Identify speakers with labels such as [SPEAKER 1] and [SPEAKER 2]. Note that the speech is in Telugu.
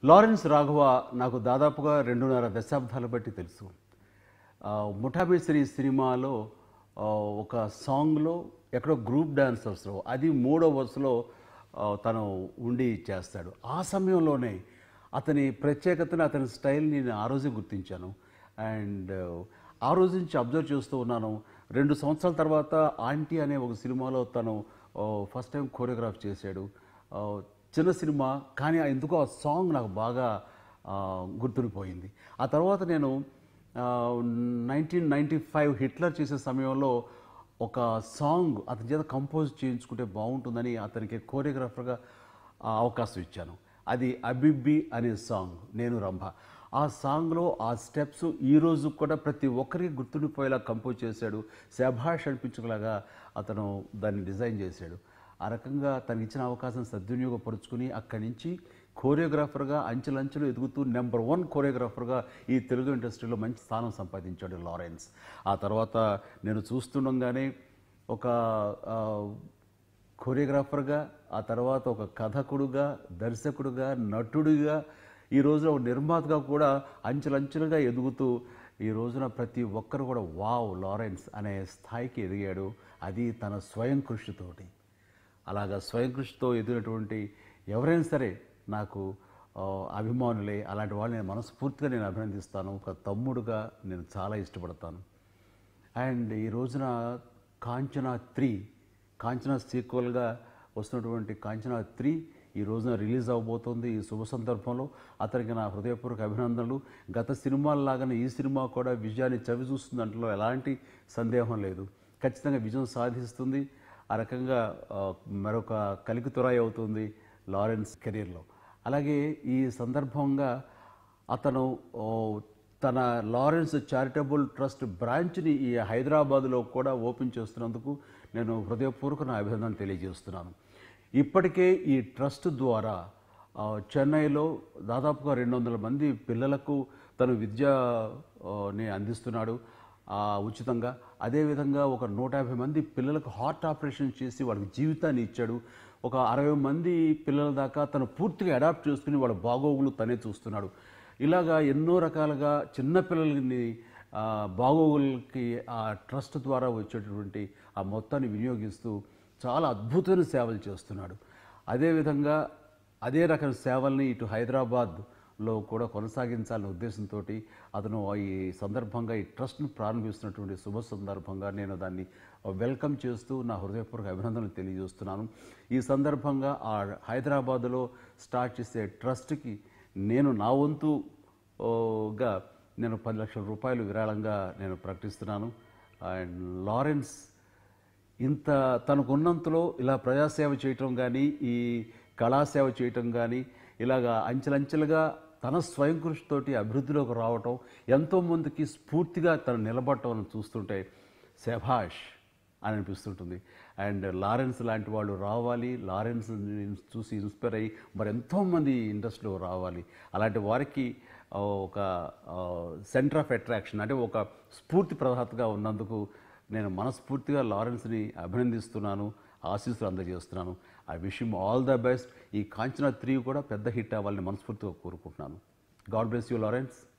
[SPEAKER 1] లారెన్స్ రాఘవ నాకు దాదాపుగా రెండున్నర దశాబ్దాల బట్టి తెలుసు ఆ, ముఠాబేసరి సినిమాలో ఆ, ఒక సాంగ్లో ఎక్కడో గ్రూప్ డాన్సర్స్లో అది మూడో వరుసలో ఆ, తను ఉండి చేస్తాడు ఆ సమయంలోనే అతని ప్రత్యేకతను అతని స్టైల్ని నేను ఆ రోజే గుర్తించాను అండ్ ఆ రోజు నుంచి అబ్జర్వ్ చేస్తూ ఉన్నాను రెండు సంవత్సరాల తర్వాత ఆంటీ అనే ఒక సినిమాలో తను ఫస్ట్ టైం కోరియోగ్రాఫ్ చేశాడు ఆ, చిన్న సినిమా కానీ ఎందుకో ఆ సాంగ్ నాకు బాగా ఆ, గుర్తుండిపోయింది ఆ తర్వాత నేను నైన్టీన్ నైంటీ ఫైవ్ హిట్లర్ చేసే సమయంలో ఒక సాంగ్ అతని చేత కంపోజ్ చేయించుకుంటే బాగుంటుందని అతనికి కోరియోగ్రాఫర్గా ఆ అవకాశం ఇచ్చాను అది అబిబ్బి అనే సాంగ్ నేను రంభ ఆ సాంగ్లో ఆ స్టెప్స్ ఈ రోజు కూడా ప్రతి ఒక్కరికి గుర్తుండిపోయేలా కంపోజ్ చేశాడు శభాష్ అనిపించుకులాగా అతను దాన్ని డిజైన్ చేశాడు ఆ రకంగా తనకి ఇచ్చిన అవకాశం సద్వినియోగపరుచుకుని అక్కడి నుంచి కోరియోగ్రాఫర్గా అంచెలంచెలు ఎదుగుతూ నెంబర్ వన్ కోరియోగ్రాఫర్గా ఈ తెలుగు ఇండస్ట్రీలో మంచి స్థానం సంపాదించాడు లారెన్స్ ఆ తర్వాత నేను చూస్తుండగానే ఒక ఆ, కోరియోగ్రాఫర్గా ఆ తర్వాత ఒక కథకుడుగా దర్శకుడుగా నటుడిగా ఈ రోజున ఒక నిర్మాతగా కూడా అంచెలంచెలుగా ఎదుగుతూ ఈ రోజున ప్రతి ఒక్కరు కూడా వావ్ లారెన్స్ అనే స్థాయికి ఎదిగాడు అది తన స్వయం కృషితోటి అలాగా స్వయం కృషితో ఎదిగినటువంటి ఎవరైనా సరే నాకు ఆ, అభిమానులే అలాంటి వాళ్ళని నేను మనస్ఫూర్తిగా నేను అభినందిస్తాను ఒక తమ్ముడుగా నేను చాలా ఇష్టపడతాను అండ్ ఈ రోజున కాంచన త్రీ కాంచన సీక్వల్గా వస్తున్నటువంటి కాంచన త్రీ ఈ రోజున రిలీజ్ అవబోతోంది ఈ శుభ సందర్భంలో అతనికి నా హృదయపూర్వక అభినందనలు గత సినిమాల్లాగానే ఈ సినిమా కూడా విజయాన్ని చవి చూస్తుంది అంటలో ఎలాంటి సందేహం లేదు ఖచ్చితంగా విజయం సాధిస్తుంది ఆ రకంగా ఆ, మరొక కలికితురాయి అవుతుంది లారెన్స్ కెరీర్లో అలాగే ఈ సందర్భంగా అతను ఓ, తన లారెన్స్ చారిటబుల్ ట్రస్ట్ బ్రాంచ్ని ఈ హైదరాబాద్లో కూడా ఓపెన్ చేస్తున్నందుకు నేను హృదయపూర్వక నా అభినందన తెలియజేస్తున్నాను ఇప్పటికే ఈ ట్రస్ట్ ద్వారా ఆ, చెన్నైలో దాదాపుగా రెండు వందల మంది పిల్లలకు తను విద్యని అందిస్తున్నాడు ఆ, ఉచితంగా అదేవిధంగా ఒక నూట యాభై మంది పిల్లలకు హార్ట్ ఆపరేషన్ చేసి వాళ్ళకి జీవితాన్ని ఇచ్చాడు ఒక అరవై మంది పిల్లల దాకా తను పూర్తిగా అడాప్ట్ చేసుకుని వాళ్ళ బాగోగులు తనే చూస్తున్నాడు ఇలాగా ఎన్నో రకాలుగా చిన్నపిల్లలని ఆ, బాగోగులకి ఆ ట్రస్ట్ ద్వారా వచ్చేటటువంటి ఆ మొత్తాన్ని వినియోగిస్తూ చాలా అద్భుతమైన సేవలు చేస్తున్నాడు అదేవిధంగా అదే రకం సేవల్ని ఇటు హైదరాబాద్లో కూడా కొనసాగించాలనే ఉద్దేశంతో అతను ఈ సందర్భంగా ఈ ట్రస్ట్ను ప్రారంభిస్తున్నటువంటి శుభ సందర్భంగా నేను దాన్ని వెల్కమ్ చేస్తూ నా హృదయపూర్వక అభినందనలు తెలియజేస్తున్నాను ఈ సందర్భంగా ఆ హైదరాబాద్లో స్టార్ట్ చేసే ట్రస్ట్కి నేను నా వంతు ఓ, గా నేను పది లక్షల రూపాయలు విరాళంగా నేను ప్రకటిస్తున్నాను అండ్ లారెన్స్ ఇంత తనకున్నంతలో ఇలా ప్రజాసేవ చేయటం కానీ ఈ కళాసేవ చేయటం కానీ ఇలాగా అంచెలంచెలుగా తన స్వయం కృషితోటి అభివృద్ధిలోకి రావటం ఎంతోమందికి స్ఫూర్తిగా తను నిలబడటం అని చూస్తుంటే శభాష్ అని అనిపిస్తుంటుంది అండ్ లారెన్స్ లాంటి వాళ్ళు రావాలి లారెన్స్ చూసి ఇన్స్పైర్ అయ్యి మరి ఎంతోమంది ఇండస్ట్రీలో రావాలి అలాంటి వారికి ఆ, ఒక సెంటర్ ఆఫ్ అట్రాక్షన్ అంటే ఒక స్ఫూర్తి ప్రదాతగా ఉన్నందుకు నేను మనస్ఫూర్తిగా లారెన్స్ని అభినందిస్తున్నాను ఆశీస్సులు అందజేస్తున్నాను I wish him all the best ఈ కాంచనా త్రీ కూడా పెద్ద హిట్ అవ్వాలని మనస్ఫూర్తిగా కోరుకుంటున్నాను గాడ్ బ్లెస్ యూ లారెన్స్